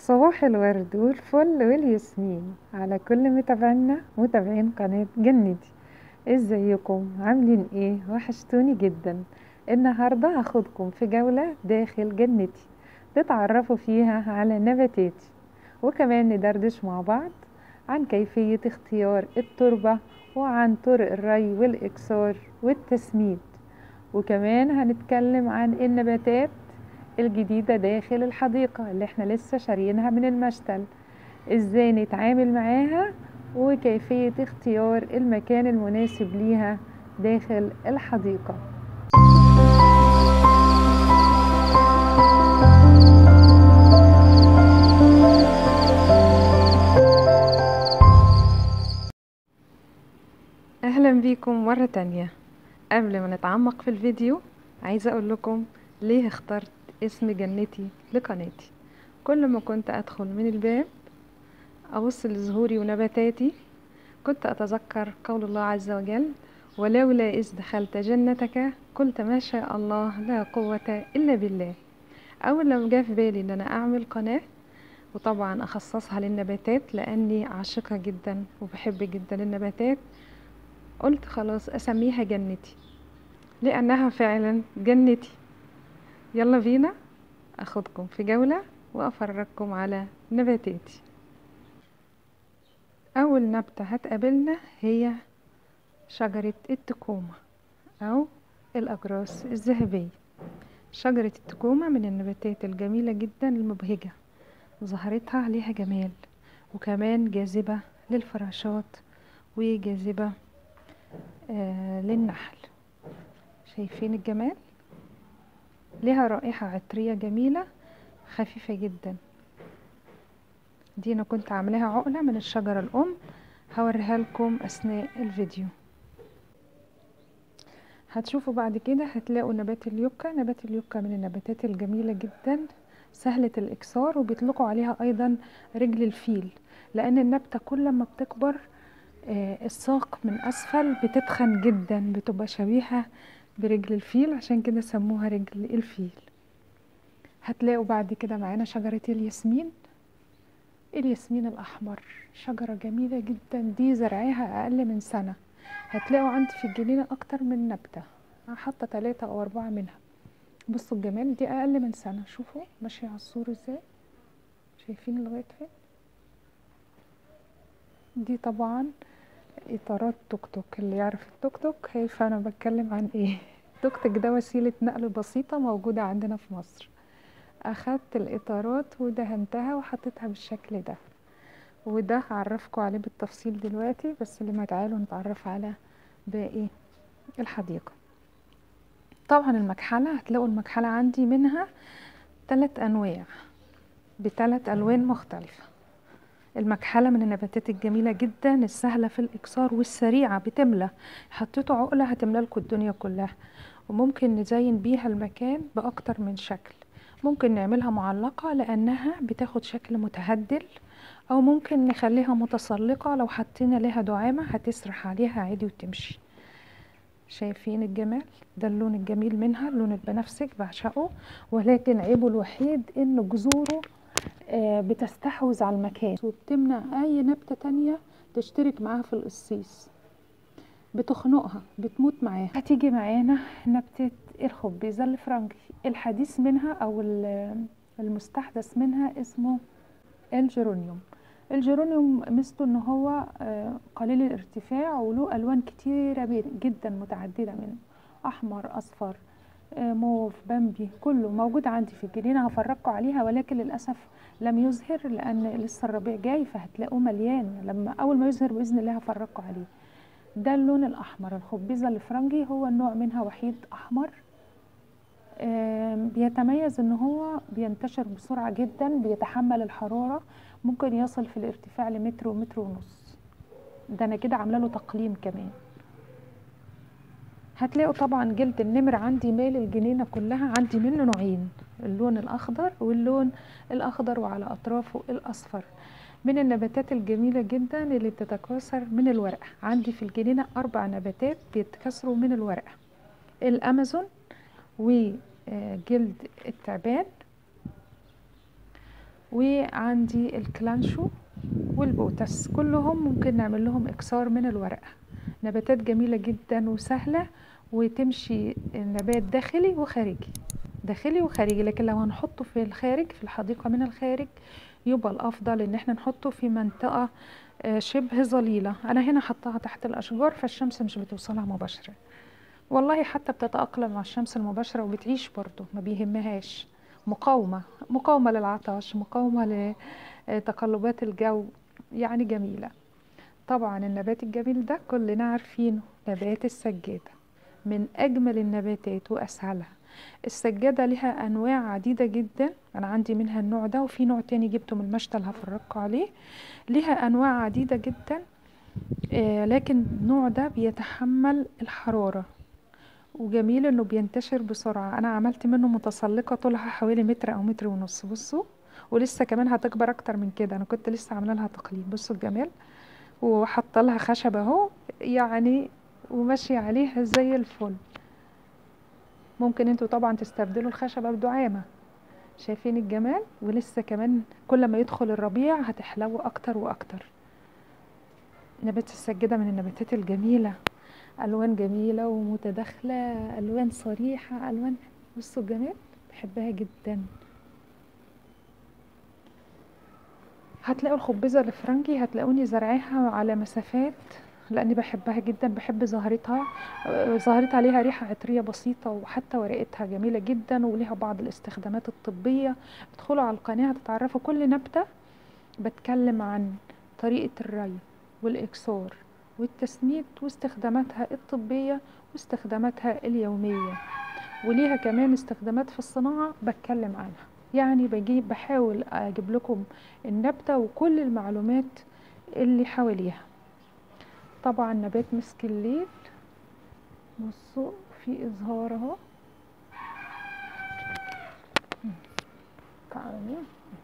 صباح الورد والفل والياسمين على كل متابعينا متابعين قناة جنتي ازيكم عاملين ايه وحشتوني جدا النهاردة هاخدكم في جولة داخل جنتي تتعرفوا فيها على نباتاتي وكمان ندردش مع بعض عن كيفية اختيار التربة وعن طرق الري والإكسار والتسميد وكمان هنتكلم عن النباتات الجديدة داخل الحديقة اللي احنا لسه شاريينها من المشتل ازاي نتعامل معاها وكيفية اختيار المكان المناسب ليها داخل الحديقة اهلا بيكم مرة تانية قبل ما نتعمق في الفيديو عايزة اقول لكم ليه اخترت اسم جنتي لقناتي كل ما كنت ادخل من الباب ابص لزهوري ونباتاتي كنت اتذكر قول الله عز وجل ولولا اذ دخلت جنتك قلت ما شاء الله لا قوة الا بالله اول لما جه في بالي ان انا اعمل قناة وطبعا اخصصها للنباتات لاني عاشقة جدا وبحب جدا النباتات قلت خلاص اسميها جنتي لانها فعلا جنتي يلا بينا اخدكم في جولة وافرجكم على نباتاتي اول نبتة هتقابلنا هي شجرة التكومة او الاجراس الذهبية شجرة التكومة من النباتات الجميلة جدا المبهجة زهرتها ليها جمال وكمان جاذبة للفراشات وجاذبة آه للنحل شايفين الجمال لها رائحة عطرية جميلة خفيفة جدا دي انا كنت عاملاها عقلة من الشجرة الام هوريها لكم اثناء الفيديو هتشوفوا بعد كده هتلاقوا نبات اليوكا نبات اليوكا من النباتات الجميلة جدا سهلة الاكسار وبيطلقوا عليها ايضا رجل الفيل لان النبتة كل ما بتكبر آه الساق من اسفل بتتخن جدا بتبقى شبيهة برجل الفيل عشان كده سموها رجل الفيل هتلاقوا بعد كده معانا شجرة الياسمين الياسمين الأحمر شجرة جميلة جدا دي زرعها أقل من سنة هتلاقوا عندي في الجنينة أكتر من نبتة حاطة تلاتة أو أربعة منها بصوا الجمال دي أقل من سنة شوفوا ماشية على السور ازاي شايفين لغاية فين دي طبعا اطارات توك توك اللي يعرف التوك توك هيفهم انا بتكلم عن ايه التوك توك ده وسيله نقل بسيطه موجوده عندنا في مصر اخدت الاطارات ودهنتها وحطيتها بالشكل ده وده هعرفكم عليه بالتفصيل دلوقتي بس لما تعالوا نتعرف على باقي الحديقه طبعا المكحله هتلاقوا المكحله عندي منها ثلاث انواع بثلاث الوان مختلفه المكحلة من النباتات الجميلة جدا السهلة في الإكسار والسريعة بتملى حطيته عقلة هتملى لكم الدنيا كلها وممكن نزين بيها المكان بأكتر من شكل ممكن نعملها معلقة لأنها بتاخد شكل متهدل أو ممكن نخليها متسلقة لو حطينا لها دعامة هتسرح عليها عادي وتمشي شايفين الجمال ده اللون الجميل منها اللون البنفسج بعشقه ولكن عيبه الوحيد ان جذوره بتستحوذ على المكان وبتمنع اي نبتة تانية تشترك معاها في القصيص بتخنقها بتموت معاها هتيجي معانا نبتة الخبيزة الفرنجي الحديث منها او المستحدث منها اسمه الجيرونيوم الجيرونيوم ميزته ان هو قليل الارتفاع وله الوان كتيرة جدا متعددة منه احمر اصفر موف بامبي كله موجود عندي في الجنينة هفرجكم عليها ولكن للأسف لم يظهر لأن لسه الربيع جاي فهتلاقوه مليان لما أول ما يظهر بإذن الله هفرجكم عليه ده اللون الأحمر الخبيزة الفرنجي هو النوع منها وحيد أحمر بيتميز ان هو بينتشر بسرعة جدا بيتحمل الحرارة ممكن يصل في الارتفاع لمتر ومتر ونص ده انا كده عامله له تقليم كمان هتلاقوا طبعا جلد النمر عندي مال الجنينة كلها عندي منه نوعين اللون الأخضر واللون الأخضر وعلى أطرافه الأصفر من النباتات الجميلة جدا اللي بتتكاثر من الورقة عندي في الجنينة أربع نباتات بيتكاثروا من الورقة الأمازون وجلد التعبان وعندي الكلانشو والبوتس كلهم ممكن نعمل لهم اكسار من الورقة نباتات جميلة جدا وسهلة وتمشي نبات داخلي وخارجي داخلي وخارجي لكن لو هنحطه في الخارج في الحديقة من الخارج يبقى الافضل ان احنا نحطه في منطقة آه، شبه ظليلة انا هنا حطها تحت الاشجار فالشمس مش بتوصلها مباشرة والله حتى بتتأقلم مع الشمس المباشرة وبتعيش برضو ما بيهمهاش مقاومة مقاومة للعطش مقاومة لتقلبات الجو يعني جميلة طبعا النبات الجميل ده كلنا عارفينه نبات السجادة من أجمل النباتات وأسهلها السجادة لها أنواع عديدة جدا أنا عندي منها النوع ده وفي نوع تاني جبته من المشتل هفرجكم عليه لها أنواع عديدة جدا آه لكن النوع ده بيتحمل الحرارة وجميل انه بينتشر بسرعة انا عملت منه متسلقة طولها حوالي متر او متر ونص بصوا ولسه كمان هتكبر اكتر من كده انا كنت لسه عامله لها تقليد بصوا الجمال وحاطه لها خشب اهو يعني وماشيه عليها زي الفل ممكن انتوا طبعا تستبدلوا الخشبه بدعامه شايفين الجمال ولسه كمان كل ما يدخل الربيع هتحلو اكتر واكتر نبات السجاده من النباتات الجميله الوان جميله ومتداخله الوان صريحه الوان بصوا الجمال بحبها جدا هتلاقوا الخبزه الفرنجي هتلاقوني زرعاها على مسافات لاني بحبها جدا بحب زهرتها زهرتها ليها ريحه عطريه بسيطه وحتى ورقتها جميله جدا وليها بعض الاستخدامات الطبيه ادخلوا على القناه تتعرفوا كل نبته بتكلم عن طريقه الري والاكسار والتسميد واستخداماتها الطبيه واستخداماتها اليوميه وليها كمان استخدامات في الصناعه بتكلم عنها يعني بجيب بحاول اجيب لكم النبته وكل المعلومات اللي حواليها طبعا نبات مسك الليل بصوا في ازهار اهو تعالوا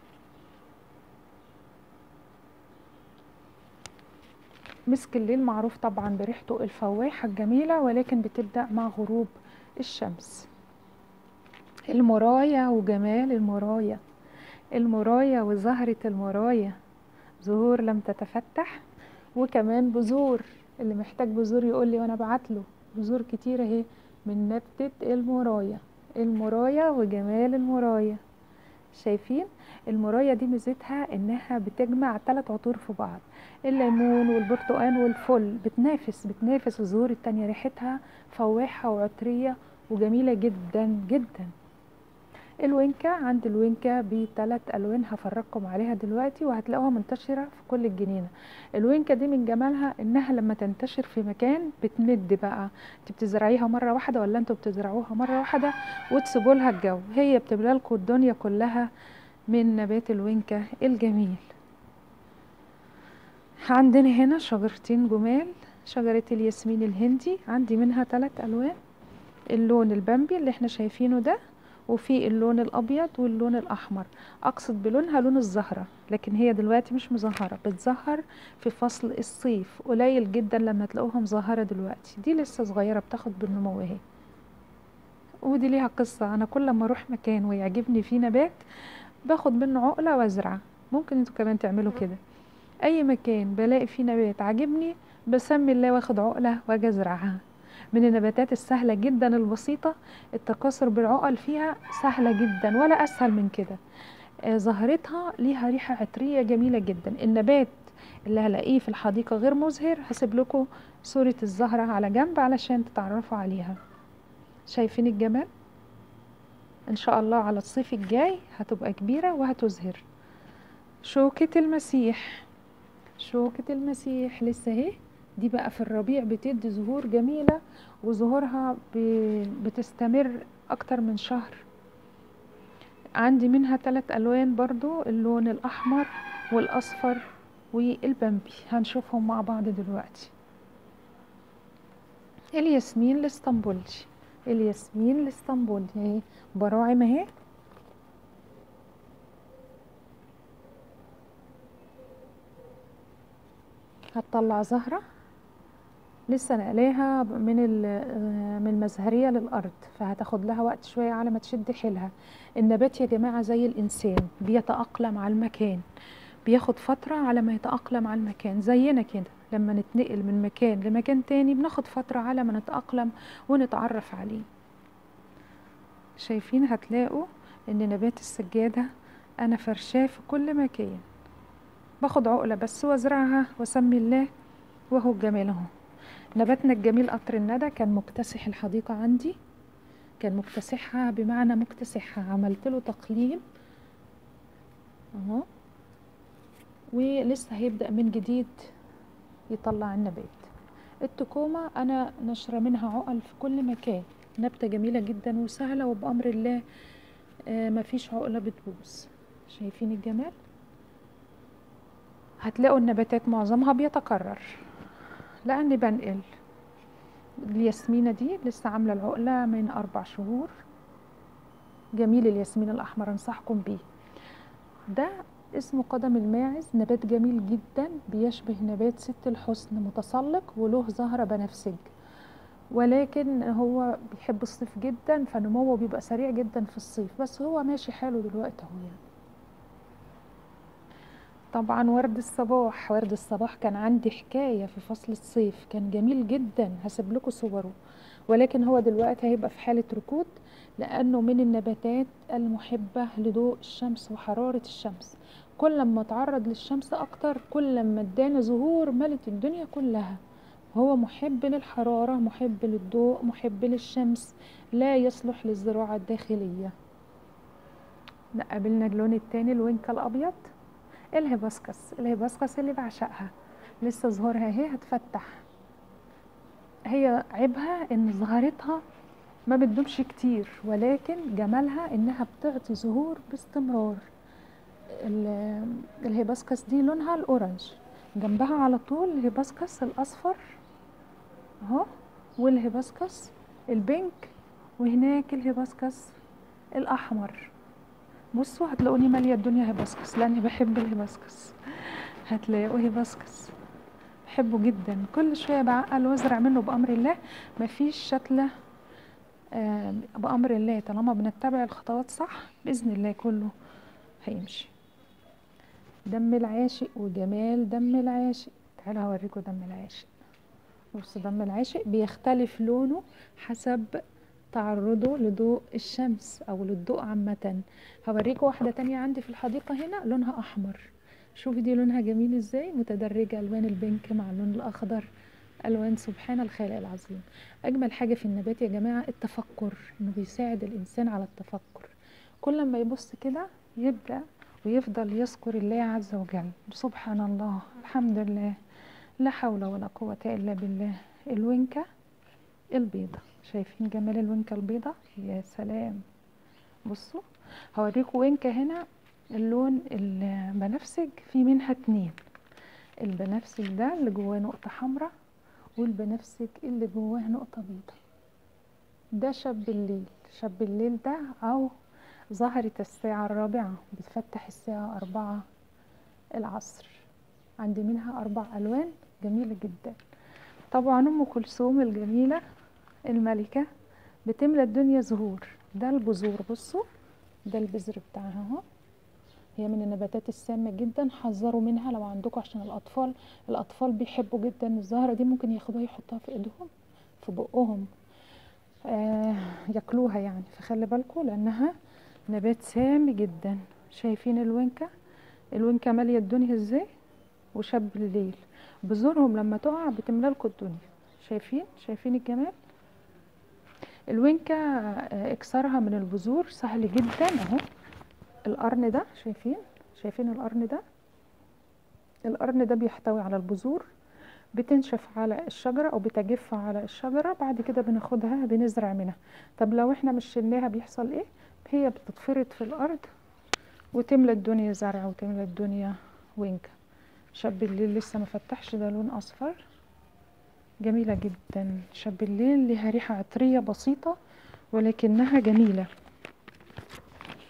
مسك الليل معروف طبعا بريحته الفواحة الجميلة ولكن بتبدأ مع غروب الشمس المراية وجمال المراية المراية وزهرة المراية زهور لم تتفتح وكمان بذور اللي محتاج بذور يقول لي وانا ابعت له بذور كتير اهي من نبتة المراية المراية وجمال المراية شايفين المراية دي ميزتها انها بتجمع ثلاث عطور في بعض الليمون والبرتقال والفل بتنافس بتنافس الزهور التانية ريحتها فواحة وعطرية وجميلة جدا جدا الوينكا عند الوينكا بثلاث الوان هفرجكم عليها دلوقتي وهتلاقوها منتشره في كل الجنينه الوينكا دي من جمالها انها لما تنتشر في مكان بتمد بقى انت بتزرعيها مره واحده ولا انتوا بتزرعوها مره واحده وتسيبوا لها الجو هي بتملى لكم الدنيا كلها من نبات الوينكا الجميل عندنا هنا شجرتين جمال شجرة الياسمين الهندي عندي منها ثلاث ألوان اللون البامبي اللي احنا شايفينه ده وفي اللون الابيض واللون الاحمر اقصد بلونها لون الزهره لكن هي دلوقتي مش مزهره بتزهر في فصل الصيف قليل جدا لما تلاقوها مزهره دلوقتي دي لسه صغيره بتاخد بالنمو اهي ودي ليها قصه انا كل ما اروح مكان ويعجبني فيه نبات باخد منه عقله وازرع ممكن انتوا كمان تعملوا كده اي مكان بلاقي فيه نبات عاجبني بسمي الله واخد عقله واجي ازرعها من النباتات السهلة جدا البسيطة التكاثر بالعقل فيها سهلة جدا ولا أسهل من كده آه زهرتها ليها ريحة عطرية جميلة جدا النبات اللي هلاقيه في الحديقة غير مزهر هسيب لكم صورة الزهرة على جنب علشان تتعرفوا عليها شايفين الجمال ان شاء الله على الصيف الجاي هتبقى كبيرة وهتزهر شوكة المسيح شوكة المسيح لسه اهي دي بقى في الربيع بتدي زهور جميلة وزهورها بتستمر اكتر من شهر عندي منها ثلاث الوان برضو اللون الاحمر والاصفر والبامبي هنشوفهم مع بعض دلوقتي الياسمين الاسطنبولي الياسمين الاسطنبولي اهي براعم اهي هتطلع زهره لسه نقلاها من من المزهريه للارض فهتاخد لها وقت شويه على ما تشد حيلها النبات يا جماعه زي الانسان بيتاقلم على المكان بياخد فتره على ما يتاقلم على المكان زينا كده لما نتنقل من مكان لمكان تاني بناخد فتره على ما نتاقلم ونتعرف عليه شايفين هتلاقوا ان نبات السجاده انا فرشاه في كل مكان باخد عقله بس وازرعها واسمي الله وهو الجمال اهو نباتنا الجميل قطر الندى كان مكتسح الحديقة عندي كان مكتسحها بمعنى مكتسحها عملت له تقليم اهو ولسه هيبدأ من جديد يطلع النبات التكومة أنا نشرة منها عقل في كل مكان نبتة جميلة جدا وسهلة وبأمر الله آه مفيش عقلة بتبوظ شايفين الجمال هتلاقوا النباتات معظمها بيتكرر لاني بنقل الياسمينه دي لسه عامله العقله من اربع شهور جميل الياسمين الاحمر انصحكم بيه ده اسمه قدم الماعز نبات جميل جدا بيشبه نبات ست الحسن متسلق وله زهره بنفسج ولكن هو بيحب الصيف جدا فنموه بيبقى سريع جدا في الصيف بس هو ماشي حاله دلوقتي اهو يعني طبعا ورد الصباح ورد الصباح كان عندي حكايه في فصل الصيف كان جميل جدا هسيب لكم صوره ولكن هو دلوقتي هيبقى في حاله ركود لانه من النباتات المحبه لضوء الشمس وحراره الشمس كل ما اتعرض للشمس اكتر كل ما ادانا زهور ملت الدنيا كلها هو محب للحراره محب للضوء محب للشمس لا يصلح للزراعه الداخليه قابلنا اللون التاني الوينكا الابيض الهيبسكس الهيبسكس اللي بعشقها لسه ظهورها اهي هتفتح هي عيبها ان ظهرتها ما بتدومش كتير ولكن جمالها انها بتعطي ظهور باستمرار الهيبسكس دي لونها الاورنج جنبها على طول الهيبسكس الاصفر اهو والهيبسكس البينك وهناك الهيبسكس الاحمر بصوا هتلاقوني ماليه الدنيا هيبسكس لاني بحب الهيبسكس هتلاقوا هيبسكس بحبه جدا كل شويه بعقل وازرع منه بامر الله مفيش شتله آه بامر الله طالما بنتبع الخطوات صح باذن الله كله هيمشي دم العاشق وجمال دم العاشق تعالوا هوريكم دم العاشق بصوا دم العاشق بيختلف لونه حسب تعرضه لضوء الشمس او للضوء عامة هوريكم واحدة تانية عندي في الحديقة هنا لونها احمر شوفي دي لونها جميل ازاي متدرجة الوان البنك مع اللون الاخضر الوان سبحان الخالق العظيم اجمل حاجة في النبات يا جماعة التفكر انه بيساعد الانسان على التفكر كل ما يبص كده يبدأ ويفضل يذكر الله عز وجل سبحان الله الحمد لله لا حول ولا قوة إلا بالله الوينكة البيضة شايفين جمال الوينكة البيضة يا سلام بصوا هوريكم وينكة هنا اللون البنفسج في منها اتنين البنفسج ده اللي جواه نقطة حمراء والبنفسج اللي جواه نقطة بيضة ده شاب الليل شاب الليل ده أو ظهرت الساعة الرابعة بتفتح الساعة أربعة العصر عندي منها أربع ألوان جميلة جدا طبعا أم كلثوم الجميلة الملكة بتملى الدنيا زهور ده البذور بصوا ده البذر بتاعها اهو هي من النباتات السامة جدا حذروا منها لو عندكم عشان الأطفال الأطفال بيحبوا جدا الزهرة دي ممكن ياخدوها يحطوها في ايدهم في بقهم آه ياكلوها يعني فخلي بالكم لأنها نبات سامي جدا شايفين الوينكة الوينكة مالية الدنيا ازاي وشاب الليل بذورهم لما تقع بتملى لكم الدنيا شايفين شايفين الجمال الوينكة اكسارها من البذور سهل جدا اهو القرن ده شايفين شايفين القرن ده القرن ده بيحتوي على البذور بتنشف على الشجرة او بتجف على الشجرة بعد كده بناخدها بنزرع منها طب لو احنا مش شلناها بيحصل ايه هي بتتفرط في الارض وتملى الدنيا زرع وتملى الدنيا وينكة شاب الليل لسه ما فتحش ده لون اصفر جميلة جدا شاب الليل لها ريحة عطرية بسيطة ولكنها جميلة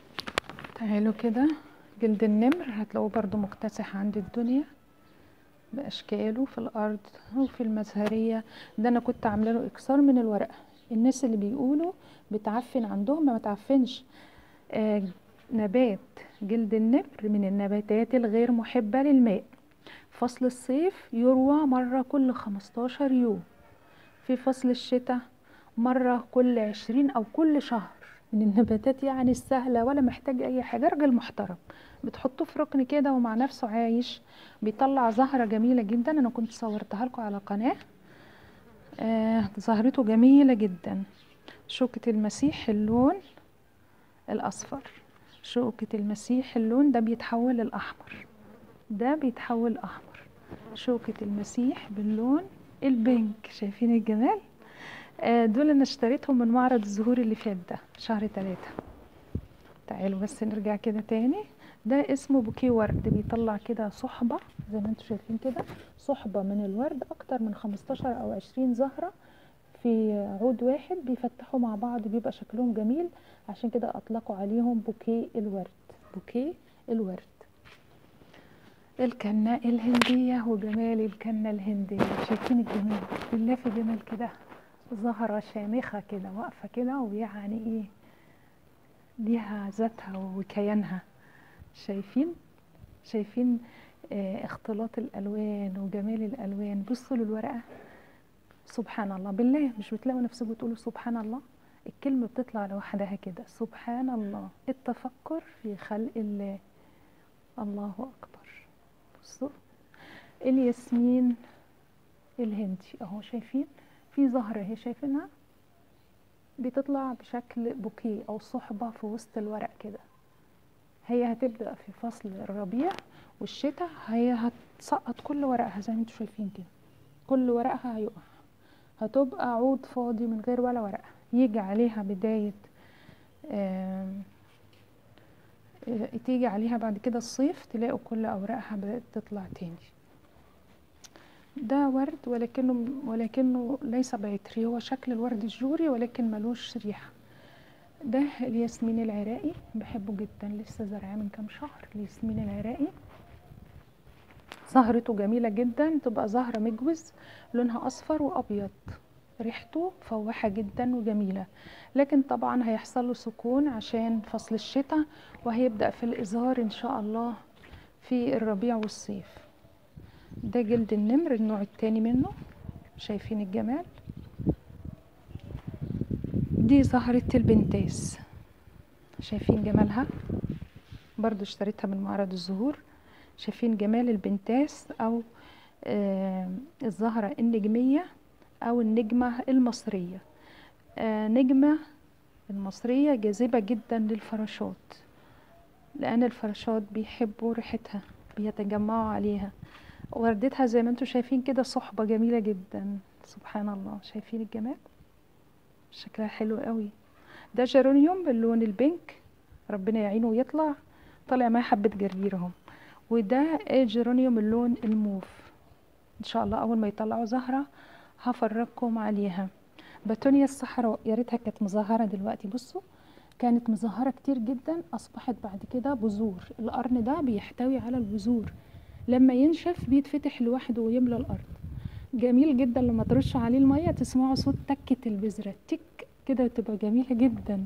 تعالوا كده جلد النمر هتلاقوه برضو مكتسح عند الدنيا باشكاله في الارض وفي المزهريه ده انا كنت عامله له اكسار من الورقه الناس اللي بيقولوا بتعفن عندهم ما تعفنش آه نبات جلد النمر من النباتات الغير محبه للماء فصل الصيف يروى مره كل 15 يوم في فصل الشتاء مرة كل عشرين أو كل شهر من النباتات يعني السهلة ولا محتاج أي حاجة راجل محترم بتحطه في ركن كده ومع نفسه عايش بيطلع زهرة جميلة جدا أنا كنت صورتها لكم على قناة آه زهرته جميلة جدا شوكة المسيح اللون الأصفر شوكة المسيح اللون ده بيتحول للأحمر ده بيتحول أحمر شوكة المسيح باللون البينك شايفين الجمال آه دول انا اشتريتهم من معرض الزهور اللي فات ده شهر ثلاثة تعالوا بس نرجع كده تاني ده اسمه بوكيه ورد بيطلع كده صحبة زي ما انتم شايفين كده صحبة من الورد اكتر من 15 او 20 زهرة في عود واحد بيفتحوا مع بعض بيبقى شكلهم جميل عشان كده اطلقوا عليهم بوكيه الورد بوكيه الورد الكنة الهندية وجمال الكنة الهندية شايفين الجمال بالله في جمال كده زهرة شامخة كده واقفة كده ويعني ايه ليها ذاتها وكيانها شايفين شايفين اه اختلاط الالوان وجمال الالوان بصوا للورقة سبحان الله بالله مش بتلاقوا نفسكم تقولوا سبحان الله الكلمة بتطلع لوحدها كده سبحان الله التفكر في خلق الله الله أكبر بصوا الياسمين الهندي اهو شايفين في زهرة اهي شايفينها بتطلع بشكل بوكيه او صحبة في وسط الورق كده هي هتبدأ في فصل الربيع والشتاء هي هتسقط كل ورقها زي ما انتم شايفين كده كل ورقها هيقع هتبقى عود فاضي من غير ولا ورقة يجي عليها بداية تيجي عليها بعد كده الصيف تلاقوا كل اوراقها بدأت تطلع تاني ده ورد ولكنه ولكنه ليس بعطري هو شكل الورد الجوري ولكن ملوش ريحة ده الياسمين العراقي بحبه جدا لسه زرعاه من كام شهر الياسمين العراقي زهرته جميلة جدا تبقى زهرة مجوز لونها أصفر وأبيض ريحته فواحة جدا وجميلة لكن طبعا هيحصل له سكون عشان فصل الشتاء وهيبدأ في الإزهار إن شاء الله في الربيع والصيف ده جلد النمر النوع التاني منه شايفين الجمال دي زهرة البنتاس شايفين جمالها برضو اشتريتها من معرض الزهور شايفين جمال البنتاس أو آه الزهرة النجمية أو النجمة المصرية آه نجمة المصرية جاذبة جدا للفراشات لأن الفراشات بيحبوا ريحتها بيتجمعوا عليها وردتها زي ما انتم شايفين كده صحبة جميلة جدا سبحان الله شايفين الجمال شكلها حلو قوي ده جيرونيوم باللون البينك ربنا يعينه ويطلع طالع معاه حبة جرجيرهم وده جيرونيوم اللون الموف ان شاء الله اول ما يطلعوا زهرة هفرجكم عليها باتونيا الصحراء يا ريتها كانت مزهره دلوقتي بصوا كانت مزهره كتير جدا اصبحت بعد كده بذور القرن ده بيحتوي على البذور لما ينشف بيتفتح لوحده ويملى الارض جميل جدا لما ترش عليه الميه تسمعوا صوت تكه البذره تك كده تبقى جميله جدا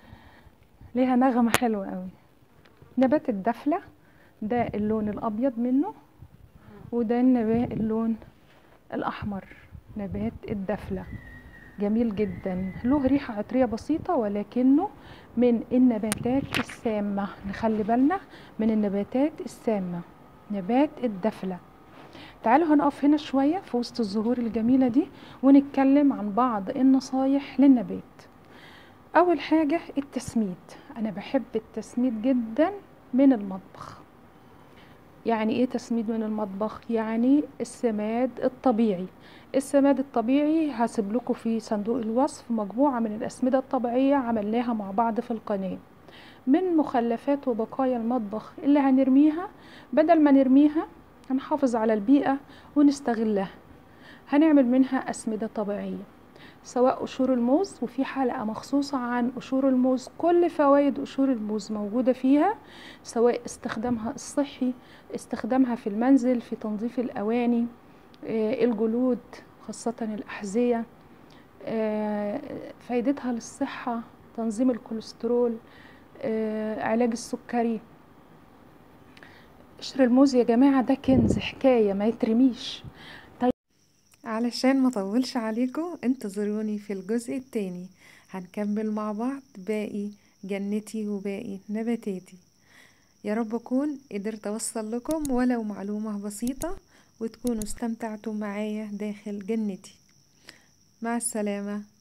ليها نغمه حلوه قوي نبات الدفله ده اللون الابيض منه وده النبات اللون الاحمر نبات الدفله جميل جدا له ريحة عطرية بسيطة ولكنه من النباتات السامة نخلي بالنا من النباتات السامة نبات الدفلة تعالوا هنقف هنا شوية في وسط الزهور الجميلة دي ونتكلم عن بعض النصايح للنبات أول حاجة التسميد أنا بحب التسميد جدا من المطبخ يعني ايه تسميد من المطبخ يعني السماد الطبيعي السماد الطبيعي هسيب لكم في صندوق الوصف مجموعة من الأسمدة الطبيعية عملناها مع بعض في القناة من مخلفات وبقايا المطبخ اللي هنرميها بدل ما نرميها هنحافظ على البيئة ونستغلها هنعمل منها أسمدة طبيعية سواء قشور الموز وفي حلقة مخصوصة عن قشور الموز كل فوائد قشور الموز موجودة فيها سواء استخدامها الصحي استخدامها في المنزل في تنظيف الأواني آه، الجلود خاصة الأحذية آه، فايدتها للصحة تنظيم الكوليسترول آه، علاج السكري قشر الموز يا جماعة ده كنز حكاية ما يترميش علشان ما اطولش عليكم انتظروني في الجزء التاني هنكمل مع بعض باقي جنتي وباقي نباتاتي يا رب اكون قدرت اوصل لكم ولو معلومة بسيطة وتكونوا استمتعتوا معايا داخل جنتي مع السلامة